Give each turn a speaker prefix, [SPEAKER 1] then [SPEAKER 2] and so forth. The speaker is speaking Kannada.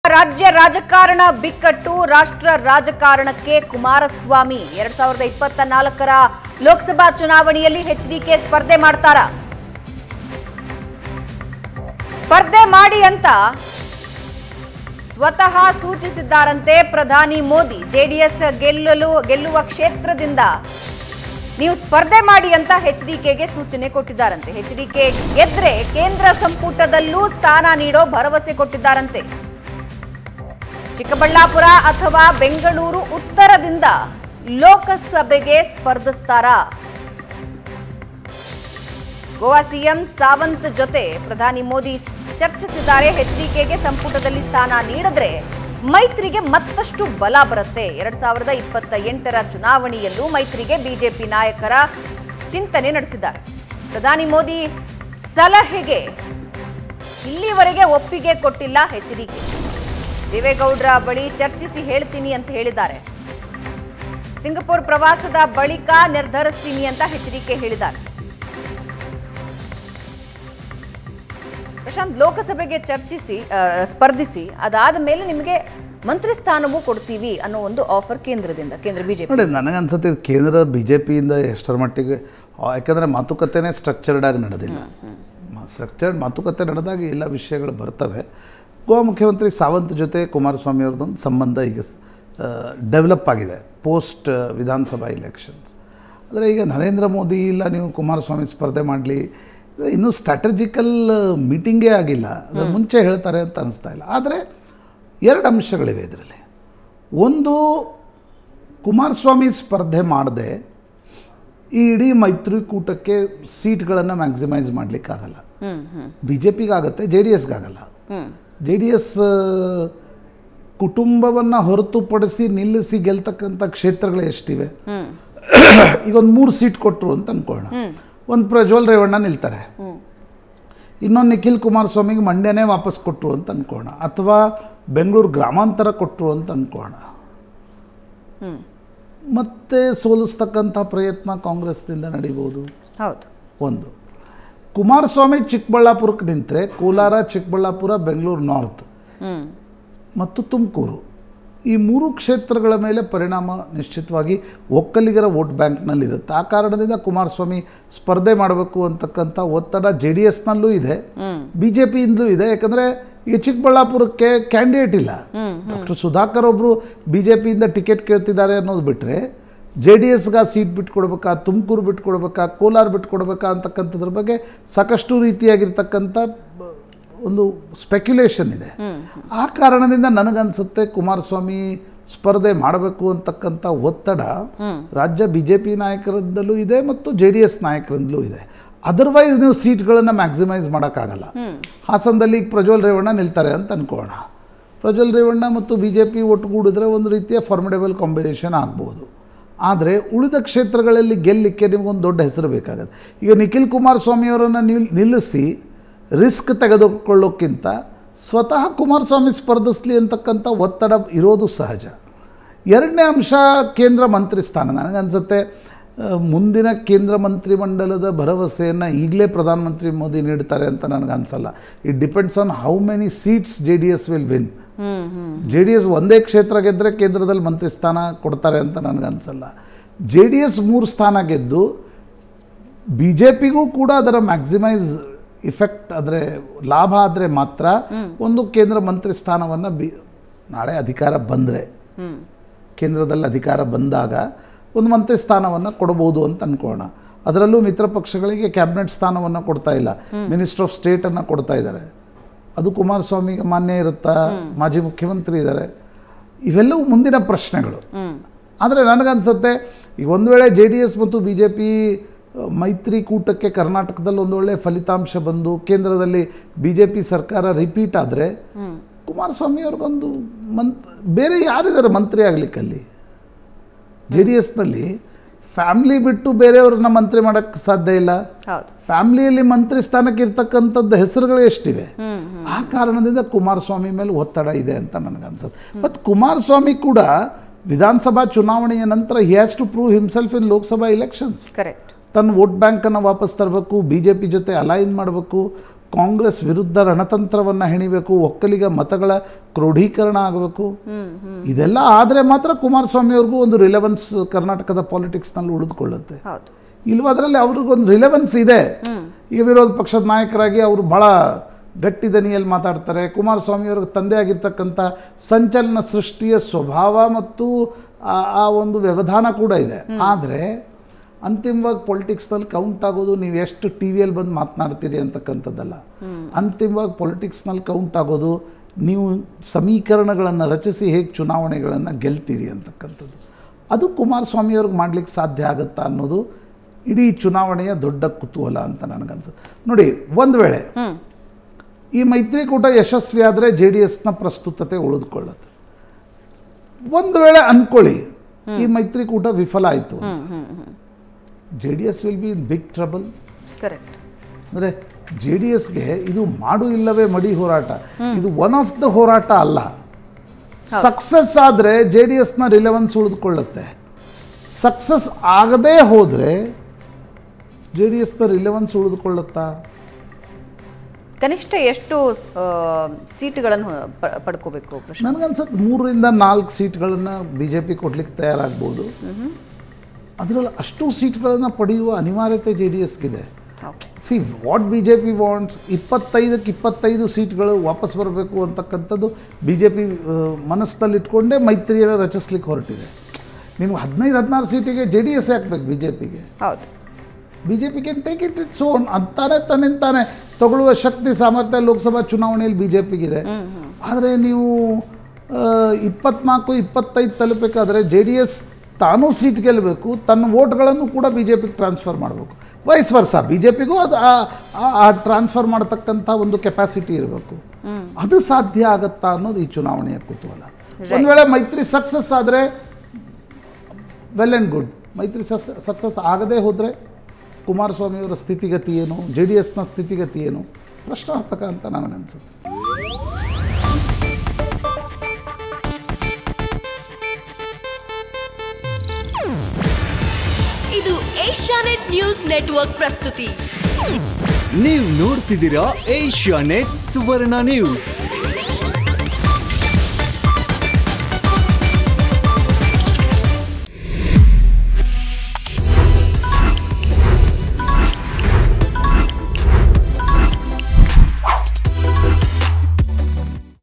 [SPEAKER 1] ರಾಜ್ಯ ರಾಜಕಾರಣ ಬಿಕ್ಕಟ್ಟು ರಾಷ್ಟ್ರ ರಾಜಕಾರಣಕ್ಕೆ ಕುಮಾರಸ್ವಾಮಿ ಎರಡ್ ಸಾವಿರದ ಇಪ್ಪತ್ತ ನಾಲ್ಕರ ಲೋಕಸಭಾ ಚುನಾವಣೆಯಲ್ಲಿ ಎಚ್ಡಿಕೆ ಸ್ಪರ್ಧೆ ಮಾಡ್ತಾರ ಸ್ಪರ್ಧೆ ಮಾಡಿ ಅಂತ ಸ್ವತಃ ಸೂಚಿಸಿದ್ದಾರಂತೆ ಪ್ರಧಾನಿ ಮೋದಿ ಜೆಡಿಎಸ್ ಗೆಲ್ಲಲು ಗೆಲ್ಲುವ ಕ್ಷೇತ್ರದಿಂದ ನೀವು ಸ್ಪರ್ಧೆ ಮಾಡಿ ಅಂತ ಎಚ್ಡಿಕೆಗೆ ಸೂಚನೆ ಕೊಟ್ಟಿದ್ದಾರಂತೆ ಎಚ್ಡಿಕೆ ಗೆದ್ರೆ ಕೇಂದ್ರ ಸಂಪುಟದಲ್ಲೂ ಸ್ಥಾನ ನೀಡೋ ಭರವಸೆ ಕೊಟ್ಟಿದ್ದಾರಂತೆ ಚಿಕ್ಕಬಳ್ಳಾಪುರ ಅಥವಾ ಬೆಂಗಳೂರು ಉತ್ತರದಿಂದ ಲೋಕಸಭೆಗೆ ಸ್ಪರ್ಧಿಸ್ತಾರಾ ಗೋವಾ ಸಿಎಂ ಸಾವಂತ್ ಜೊತೆ ಪ್ರಧಾನಿ ಮೋದಿ ಚರ್ಚಿಸಿದ್ದಾರೆ ಎಚ್ಡಿಕೆಗೆ ಸಂಪುಟದಲ್ಲಿ ಸ್ಥಾನ ನೀಡಿದ್ರೆ ಮೈತ್ರಿಗೆ ಮತ್ತಷ್ಟು ಬಲ ಬರುತ್ತೆ ಎರಡ್ ಸಾವಿರದ ಇಪ್ಪತ್ತ ಎಂಟರ ಚುನಾವಣೆಯಲ್ಲೂ ಮೈತ್ರಿಗೆ ಬಿಜೆಪಿ ನಾಯಕರ ಚಿಂತನೆ ನಡೆಸಿದ್ದಾರೆ ಪ್ರಧಾನಿ ಮೋದಿ ಸಲಹೆಗೆ ಇಲ್ಲಿವರೆಗೆ ಒಪ್ಪಿಗೆ ಕೊಟ್ಟಿಲ್ಲ ಎಚ್ಡಿಕೆ ದೇವೇಗೌಡರ ಬಳಿ ಚರ್ಚಿಸಿ ಹೇಳ್ತೀನಿ ಅಂತ ಹೇಳಿದ್ದಾರೆ ಸಿಂಗಪುರ್ ಪ್ರವಾಸದ ಬಳಿಕ ನಿರ್ಧರಿಸ್ತೀನಿ ಅಂತ ಎಚ್ಡಿಕೆ ಹೇಳಿದ್ದಾರೆ ಪ್ರಶಾಂತ್ ಲೋಕಸಭೆಗೆ ಚರ್ಚಿಸಿ ಆ, ಸ್ಪರ್ಧಿಸಿ ಅದಾದ ಮೇಲೆ ನಿಮಗೆ ಮಂತ್ರಿ ಸ್ಥಾನವೂ ಕೊಡ್ತೀವಿ ಅನ್ನೋ ಒಂದು ಆಫರ್ ಕೇಂದ್ರದಿಂದ ಕೇಂದ್ರ ಬಿಜೆಪಿ
[SPEAKER 2] ನೋಡಿ ನನಗನ್ಸುತ್ತೆ ಇದು ಕೇಂದ್ರ ಬಿ ಜೆ ಪಿಯಿಂದ ಎಷ್ಟರ ಮಟ್ಟಿಗೆ ಆ, ಯಾಕಂದರೆ ಮಾತುಕತೆನೇ ಸ್ಟ್ರಕ್ಚರ್ಡ್ ಆಗಿ ನಡೆದಿಲ್ಲ ಸ್ಟ್ರಕ್ಚರ್ಡ್ ಮಾತುಕತೆ ನಡೆದಾಗ ಎಲ್ಲ ವಿಷಯಗಳು ಬರ್ತವೆ ಗೋವಾ ಮುಖ್ಯಮಂತ್ರಿ ಸಾವಂತ್ ಜೊತೆ ಕುಮಾರಸ್ವಾಮಿ ಅವ್ರದ್ದೊಂದು ಸಂಬಂಧ ಈಗ ಡೆವಲಪ್ ಆಗಿದೆ ಪೋಸ್ಟ್ ವಿಧಾನಸಭಾ ಇಲೆಕ್ಷನ್ಸ್ ಆದರೆ ಈಗ ನರೇಂದ್ರ ಮೋದಿ ಇಲ್ಲ ನೀವು ಕುಮಾರಸ್ವಾಮಿ ಸ್ಪರ್ಧೆ ಮಾಡಲಿ ಇನ್ನೂ ಸ್ಟ್ರಾಟಜಿಕಲ್ ಮೀಟಿಂಗೇ ಆಗಿಲ್ಲ ಅದರ ಮುಂಚೆ ಹೇಳ್ತಾರೆ ಅಂತ ಅನಿಸ್ತಾ ಇಲ್ಲ ಆದರೆ ಎರಡು ಅಂಶಗಳಿವೆ ಇದರಲ್ಲಿ ಒಂದು ಕುಮಾರಸ್ವಾಮಿ ಸ್ಪರ್ಧೆ ಮಾಡದೆ ಈ ಇಡೀ ಮೈತ್ರಿಕೂಟಕ್ಕೆ ಸೀಟ್ಗಳನ್ನು ಮ್ಯಾಕ್ಸಿಮೈಸ್ ಮಾಡಲಿಕ್ಕಾಗಲ್ಲ ಬಿ ಜೆ ಪಿಗಾಗತ್ತೆ ಜೆ ಡಿ ಎಸ್ಗಾಗಲ್ಲ ಜೆ ಡಿ ಎಸ್ ಕುಟುಂಬವನ್ನು ಹೊರತುಪಡಿಸಿ ನಿಲ್ಲಿಸಿ ಗೆಲ್ತಕ್ಕಂಥ ಕ್ಷೇತ್ರಗಳು ಎಷ್ಟಿವೆ ಈಗ ಒಂದು ಮೂರು ಸೀಟ್ ಕೊಟ್ಟರು ಅಂತ ಅನ್ಕೊಳ್ಳೋಣ ಒಂದು ಪ್ರಜ್ವಲ್ ರೇವಣ್ಣ ನಿಲ್ತಾರೆ ಇನ್ನೊಂದು ನಿಖಿಲ್ ಕುಮಾರಸ್ವಾಮಿಗೆ ಮಂಡ್ಯನೇ ವಾಪಸ್ ಕೊಟ್ಟರು ಅಂತ ಅನ್ಕೋಣ ಅಥವಾ ಬೆಂಗಳೂರು ಗ್ರಾಮಾಂತರ ಕೊಟ್ಟರು ಅಂತ ಅನ್ಕೋಣ ಮತ್ತೆ ಸೋಲಿಸ್ತಕ್ಕಂಥ ಪ್ರಯತ್ನ ಕಾಂಗ್ರೆಸ್ನಿಂದ ನಡೀಬೋದು
[SPEAKER 1] ಹೌದು
[SPEAKER 2] ಒಂದು ಕುಮಾರಸ್ವಾಮಿ ಚಿಕ್ಕಬಳ್ಳಾಪುರಕ್ಕೆ ನಿಂತರೆ ಕೋಲಾರ ಚಿಕ್ಕಬಳ್ಳಾಪುರ ಬೆಂಗಳೂರು ನಾರ್ತ್
[SPEAKER 1] ಹ್ಮ್
[SPEAKER 2] ಮತ್ತು ತುಮಕೂರು ಈ ಮೂರು ಕ್ಷೇತ್ರಗಳ ಮೇಲೆ ಪರಿಣಾಮ ನಿಶ್ಚಿತವಾಗಿ ಒಕ್ಕಲಿಗರ ವೋಟ್ ಬ್ಯಾಂಕ್ನಲ್ಲಿರುತ್ತೆ ಆ ಕಾರಣದಿಂದ ಕುಮಾರಸ್ವಾಮಿ ಸ್ಪರ್ಧೆ ಮಾಡಬೇಕು ಅಂತಕ್ಕಂಥ ಒತ್ತಡ ಜೆ ಡಿ ಎಸ್ನಲ್ಲೂ ಇದೆ ಬಿ ಜೆ ಪಿಯಿಂದಲೂ ಇದೆ ಯಾಕಂದರೆ ಈಗ ಚಿಕ್ಕಬಳ್ಳಾಪುರಕ್ಕೆ ಕ್ಯಾಂಡಿಡೇಟ್ ಇಲ್ಲ ಡಾಕ್ಟರ್ ಸುಧಾಕರ್ ಒಬ್ಬರು ಬಿ ಜೆ ಪಿಯಿಂದ ಟಿಕೆಟ್ ಕೇಳ್ತಿದ್ದಾರೆ ಅನ್ನೋದು ಬಿಟ್ಟರೆ ಜೆ ಡಿ ಎಸ್ಗೆ ಸೀಟ್ ಬಿಟ್ಕೊಡ್ಬೇಕಾ ತುಮಕೂರು ಬಿಟ್ಕೊಡ್ಬೇಕಾ ಕೋಲಾರ ಬಿಟ್ಕೊಡ್ಬೇಕಾ ಅಂತಕ್ಕಂಥದ್ರ ಬಗ್ಗೆ ಸಾಕಷ್ಟು ರೀತಿಯಾಗಿರ್ತಕ್ಕಂಥ ಬ- ಒಂದು ಸ್ಪೆಕ್ಯುಲೇಷನ್ ಇದೆ ಆ ಕಾರಣದಿಂದ ನನಗನ್ಸುತ್ತೆ ಕುಮಾರಸ್ವಾಮಿ ಸ್ಪರ್ಧೆ ಮಾಡಬೇಕು ಅಂತಕ್ಕಂಥ ಒತ್ತಡ ರಾಜ್ಯ ಬಿ ಜೆ ಪಿ ನಾಯಕರಿಂದಲೂ ಇದೆ ಮತ್ತು ಜೆ ಡಿ ಎಸ್ ನಾಯಕರಿಂದಲೂ ಇದೆ ಅದರ್ವೈಸ್ ನೀವು ಸೀಟ್ಗಳನ್ನು ಮ್ಯಾಕ್ಸಿಮೈಸ್ ಮಾಡೋಕ್ಕಾಗಲ್ಲ ಹಾಸನದಲ್ಲಿ ಈಗ ಪ್ರಜ್ವಲ್ ರೇವಣ್ಣ ನಿಲ್ತಾರೆ ಅಂತ ಅನ್ಕೋಣ ಪ್ರಜ್ವಲ್ ರೇವಣ್ಣ ಮತ್ತು ಬಿ ಜೆ ಪಿ ಒಟ್ಟುಗೂಡಿದ್ರೆ ಒಂದು ರೀತಿಯ ಫಾರ್ಮಿಡೇಬಲ್ ಕಾಂಬಿನೇಷನ್ ಆಗ್ಬೋದು ಆದರೆ ಉಳಿದ ಕ್ಷೇತ್ರಗಳಲ್ಲಿ ಗೆಲ್ಲಲಿಕ್ಕೆ ನಿಮಗೊಂದು ದೊಡ್ಡ ಹೆಸರು ಬೇಕಾಗತ್ತೆ ಈಗ ನಿಖಿಲ್ ಕುಮಾರಸ್ವಾಮಿಯವರನ್ನು ನಿಲ್ ನಿಲ್ಲಿಸಿ ರಿಸ್ಕ್ ತೆಗೆದುಕೊಳ್ಳೋಕ್ಕಿಂತ ಸ್ವತಃ ಕುಮಾರಸ್ವಾಮಿ ಸ್ಪರ್ಧಿಸಲಿ ಅಂತಕ್ಕಂಥ ಒತ್ತಡ ಇರೋದು ಸಹಜ ಎರಡನೇ ಅಂಶ ಕೇಂದ್ರ ಮಂತ್ರಿ ಸ್ಥಾನ ನನಗನ್ಸುತ್ತೆ ಆ, ಮುಂದಿನ ಕೇಂದ್ರ ಮಂತ್ರಿಮಂಡಲದ ಭರವಸೆಯನ್ನು ಈಗಲೇ ಪ್ರಧಾನಮಂತ್ರಿ ಮೋದಿ ನೀಡ್ತಾರೆ ಅಂತ ನನಗನ್ಸಲ್ಲ it depends on how many seats JDS will win JDS ಒಂದೇ ಕ್ಷೇತ್ರ ಗೆದ್ದರೆ ಕೇಂದ್ರದಲ್ಲಿ ಮಂತ್ರಿ ಸ್ಥಾನ ಕೊಡ್ತಾರೆ ಅಂತ ನನಗನ್ಸಲ್ಲ ಜೆ ಡಿ ಎಸ್ ಮೂರು ಸ್ಥಾನ ಗೆದ್ದು ಬಿ ಜೆ ಪಿಗೂ ಕೂಡ ಅದರ ಮ್ಯಾಕ್ಸಿಮೈಸ್ ಇಫೆಕ್ಟ್ ಆದರೆ ಲಾಭ ಆದರೆ ಮಾತ್ರ ಒಂದು ಕೇಂದ್ರ ಮಂತ್ರಿ ಸ್ಥಾನವನ್ನು ಬಿ ನಾಳೆ ಅಧಿಕಾರ ಬಂದರೆ ಕೇಂದ್ರದಲ್ಲಿ ಅಧಿಕಾರ ಬಂದಾಗ ಒಂದು ಮಂತ್ರಿ ಸ್ಥಾನವನ್ನು ಕೊಡಬಹುದು ಅಂತ ಅನ್ಕೋಣ ಅದರಲ್ಲೂ ಮಿತ್ರ ಪಕ್ಷಗಳಿಗೆ ಕ್ಯಾಬಿನೆಟ್ ಸ್ಥಾನವನ್ನು ಕೊಡ್ತಾ ಇಲ್ಲ ಮಿನಿಸ್ಟರ್ ಆಫ್ ಸ್ಟೇಟನ್ನು ಕೊಡ್ತಾ ಇದ್ದಾರೆ ಅದು ಕುಮಾರಸ್ವಾಮಿಗೆ ಮಾನ್ಯ ಇರುತ್ತಾ ಮಾಜಿ ಮುಖ್ಯಮಂತ್ರಿ ಇದ್ದಾರೆ ಇವೆಲ್ಲವೂ ಮುಂದಿನ ಪ್ರಶ್ನೆಗಳು ಆದರೆ ನನಗನ್ಸುತ್ತೆ ಈಗ ಒಂದು ವೇಳೆ ಜೆ ಡಿ ಎಸ್ ಮತ್ತು ಬಿ ಜೆ ಪಿ ಮೈತ್ರಿಕೂಟಕ್ಕೆ ಕರ್ನಾಟಕದಲ್ಲಿ ಒಂದು ಒಳ್ಳೆಯ ಫಲಿತಾಂಶ ಬಂದು ಕೇಂದ್ರದಲ್ಲಿ ಬಿ ಜೆ ಪಿ ಸರ್ಕಾರ ರಿಪೀಟ್ ಆದರೆ ಕುಮಾರಸ್ವಾಮಿ ಅವ್ರಿಗೊಂದು ಮಂತ್ ಬೇರೆ ಯಾರಿದ್ದಾರೆ ಮಂತ್ರಿ ಆಗಲಿಕ್ಕಲ್ಲಿ ಜೆ ಡಿ ಎಸ್ನಲ್ಲಿ ಫ್ಯಾಮ್ಲಿ ಬಿಟ್ಟು ಬೇರೆಯವ್ರನ್ನ ಮಂತ್ರಿ ಮಾಡೋಕ್ಕೆ ಸಾಧ್ಯ ಇಲ್ಲ
[SPEAKER 1] ಹೌದು
[SPEAKER 2] ಫ್ಯಾಮ್ಲಿಯಲ್ಲಿ ಮಂತ್ರಿ ಸ್ಥಾನಕ್ಕೆ ಇರ್ತಕ್ಕಂಥದ್ದು ಹೆಸರುಗಳು ಎಷ್ಟಿವೆ ಆ ಕಾರಣದಿಂದ ಕುಮಾರಸ್ವಾಮಿ ಮೇಲೆ ಒತ್ತಡ ಇದೆ ಅಂತ ನನಗನ್ಸುತ್ತೆ ಮತ್ತು ಕುಮಾರಸ್ವಾಮಿ ಕೂಡ ವಿಧಾನಸಭಾ ಚುನಾವಣೆಯ ನಂತರ he has to prove himself in Lok Sabha elections
[SPEAKER 1] correct
[SPEAKER 2] ತನ್ನ ವೋಟ್ ಬ್ಯಾಂಕನ್ನು ವಾಪಸ್ ತರಬೇಕು ಬಿ ಜೆ ಪಿ ಜೊತೆ ಅಲೈನ್ ಮಾಡಬೇಕು ಕಾಂಗ್ರೆಸ್ ವಿರುದ್ಧ ರಣತಂತ್ರವನ್ನು ಹೆಣಿಬೇಕು ಒಕ್ಕಲಿಗ ಮತಗಳ ಕ್ರೋಢೀಕರಣ ಆಗಬೇಕು ಇದೆಲ್ಲ ಆದರೆ ಮಾತ್ರ ಕುಮಾರಸ್ವಾಮಿ ಅವ್ರಿಗೂ ಒಂದು ರಿಲೆವೆನ್ಸ್ ಕರ್ನಾಟಕದ ಪಾಲಿಟಿಕ್ಸ್ನಲ್ಲಿ ಉಳಿದುಕೊಳ್ಳುತ್ತೆ
[SPEAKER 1] ಹೌದು
[SPEAKER 2] ಇಲ್ವಾದ್ರಲ್ಲಿ ಅವ್ರಿಗೊಂದು ರಿಲೆವೆನ್ಸ್ ಇದೆ ಈಗ ವಿರೋಧ ಪಕ್ಷದ ನಾಯಕರಾಗಿ ಅವರು ಭಾಳ ಗಟ್ಟಿ ದನಿಯಲ್ಲಿ ಮಾತಾಡ್ತಾರೆ ಕುಮಾರಸ್ವಾಮಿ ಅವ್ರಿಗೆ ತಂದೆ ಆಗಿರ್ತಕ್ಕಂಥ ಸಂಚಲನ ಸೃಷ್ಟಿಯ ಸ್ವಭಾವ ಮತ್ತು ಆ- ಆ ಒಂದು ವ್ಯವಧಾನ ಕೂಡ ಇದೆ ಆದರೆ ಅಂತಿಮವಾಗಿ ಪೊಲಿಟಿಕ್ಸ್ನಲ್ಲಿ ಕೌಂಟ್ ಆಗೋದು ನೀವು ಎಷ್ಟು ಟಿ ವಿಯಲ್ಲಿ ಬಂದು ಮಾತನಾಡ್ತೀರಿ ಅಂತಕ್ಕಂಥದ್ದಲ್ಲ ಅಂತಿಮವಾಗಿ ಪೊಲಿಟಿಕ್ಸ್ನಲ್ಲಿ ಕೌಂಟ್ ಆಗೋದು ನೀವು ಸಮೀಕರಣಗಳನ್ನು ರಚಿಸಿ ಹೇಗೆ ಚುನಾವಣೆಗಳನ್ನು ಗೆಲ್ತೀರಿ ಅಂತಕ್ಕಂಥದ್ದು ಅದು ಕುಮಾರಸ್ವಾಮಿ ಅವ್ರಿಗೆ ಮಾಡ್ಲಿಕ್ಕೆ ಸಾಧ್ಯ ಆಗುತ್ತಾ ಅನ್ನೋದು ಇಡೀ ಚುನಾವಣೆಯ ದೊಡ್ಡ ಕುತೂಹಲ ಅಂತ ನನಗನ್ಸುತ್ತೆ ನೋಡಿ ಒಂದು ವೇಳೆ ಈ ಮೈತ್ರಿಕೂಟ ಯಶಸ್ವಿ ಆದರೆ ಜೆ ಡಿ ಎಸ್ನ ಪ್ರಸ್ತುತತೆ ಉಳಿದುಕೊಳ್ಳುತ್ತೆ ಒಂದು ವೇಳೆ ಅನ್ಕೊಳ್ಳಿ ಈ ಮೈತ್ರಿಕೂಟ ವಿಫಲ ಆಯಿತು JDS will be in big trouble
[SPEAKER 1] correct
[SPEAKER 2] ಅಂದರೆ ಜೆ ಡಿ ಎಸ್ಗೆ ಇದು ಮಾಡು ಇಲ್ಲವೇ ಮಡಿ ಹೋರಾಟ ಇದು ಒನ್ ಆಫ್ ದ ಹೋರಾಟ ಅಲ್ಲ ಸಕ್ಸಸ್ ಆದರೆ ಜೆ ಡಿ ಎಸ್ನ ರಿಲೆವೆನ್ಸ್ ಉಳಿದುಕೊಳ್ಳುತ್ತೆ ಸಕ್ಸಸ್ ಆಗದೇ ಹೋದರೆ ಜೆ ಡಿ ಎಸ್ನ ರಿಲೆವೆನ್ಸ್ ಉಳಿದುಕೊಳ್ಳುತ್ತಾ
[SPEAKER 1] ಕನಿಷ್ಠ ಎಷ್ಟು ಆ, ಸೀಟ್ಗಳನ್ನು ಪ- ಪಡ್ಕೋಬೇಕು ಪ್ರಶ್ನೆ
[SPEAKER 2] ನನಗನ್ಸುತ್ತೆ ಮೂರರಿಂದ ನಾಲ್ಕು ಸೀಟ್ಗಳನ್ನು ಬಿ ಜೆ ಪಿ ಕೊಡ್ಲಿಕ್ಕೆ ತಯಾರಾಗ್ಬೋದು ಅದರಲ್ಲಿ ಅಷ್ಟು ಸೀಟ್ಗಳನ್ನು ಪಡೆಯುವ ಅನಿವಾರ್ಯತೆ ಜೆ ಡಿ ಎಸ್ಗಿದೆ
[SPEAKER 1] okay
[SPEAKER 2] see what BJP wants ಇಪ್ಪತ್ತೈದಕ್ಕೆ ಇಪ್ಪತ್ತೈದು ಸೀಟ್ಗಳು ವಾಪಸ್ ಬರಬೇಕು ಅಂತಕ್ಕಂಥದ್ದು ಬಿ ಜೆ ಪಿ ಮನಸ್ಸಲ್ಲಿಟ್ಕೊಂಡೇ ಮೈತ್ರಿಯನ್ನು ರಚಿಸ್ಲಿಕ್ಕೆ ಹೊರಟಿದೆ ನಿಮ್ಗೆ ಹದಿನೈದು ಹದಿನಾರು ಸೀಟಿಗೆ ಜೆ ಡಿ ಎಸ್ ಹಾಕ್ಬೇಕು ಬಿ ಜೆ ಪಿಗೆ
[SPEAKER 1] ಹೌದು
[SPEAKER 2] BJP can take it its own ಅಂತಾನೆ ತನ್ನಿಂತಾನೆ ತಗೊಳ್ಳುವ ಶಕ್ತಿ ಸಾಮರ್ಥ್ಯ ಲೋಕಸಭಾ ಚುನಾವಣೆಯಲ್ಲಿ ಬಿ ಜೆ ಪಿಗಿದೆ ಆದರೆ ನೀವು ಆ, ಇಪ್ಪತ್ನಾಲ್ಕು ಇಪ್ಪತ್ತೈದು ತಲುಪಬೇಕಾದ್ರೆ ಜೆ ಡಿ ಎಸ್ ತಾನೂ ಸೀಟ್ ಗೆಲ್ಲಬೇಕು ತನ್ನ ವೋಟ್ಗಳನ್ನು ಕೂಡ ಬಿ ಜೆ ಪಿಗೆ ಟ್ರಾನ್ಸ್ಫರ್ ಮಾಡಬೇಕು ವಯಸ್ ವರ್ಷ ಬಿ ಜೆ ಪಿಗೂ ಅದು ಆ- ಆ- ಆ ಟ್ರಾನ್ಸ್ಫರ್ ಮಾಡತಕ್ಕಂಥ ಒಂದು ಕೆಪಾಸಿಟಿ ಇರಬೇಕು ಅದು ಸಾಧ್ಯ ಆಗತ್ತಾ ಅನ್ನೋದು ಈ ಚುನಾವಣೆಯ ಕುತೂಹಲ ಒಂದು ವೇಳೆ ಮೈತ್ರಿ ಸಕ್ಸಸ್ ಆದರೆ ವೆಲ್ ಆ್ಯಂಡ್ ಗುಡ್ ಮೈತ್ರಿ ಸಕ್ಸ್ ಸಕ್ಸಸ್ ಆಗದೇ ಹೋದರೆ ಕುಮಾರಸ್ವಾಮಿಯವರ ಸ್ಥಿತಿಗತಿ ಏನು ಜೆ ಡಿ ಎಸ್ನ ಸ್ಥಿತಿಗತಿ ಏನು ಪ್ರಶ್ನಾರ್ಥಕ ಅಂತ ನನಗನ್ಸುತ್ತೆ
[SPEAKER 3] ಇದು ಏಷ್ಯಾನೆಟ್ ನ್ಯೂಸ್ ನೆಟ್ವರ್ಕ್ ಪ್ರಸ್ತುತಿ
[SPEAKER 4] ನೀವು ನೋಡ್ತಿದ್ದೀರಾ ಏಷ್ಯಾ ನೆಟ್ ಸುವರ್ಣ ನ್ಯೂಸ್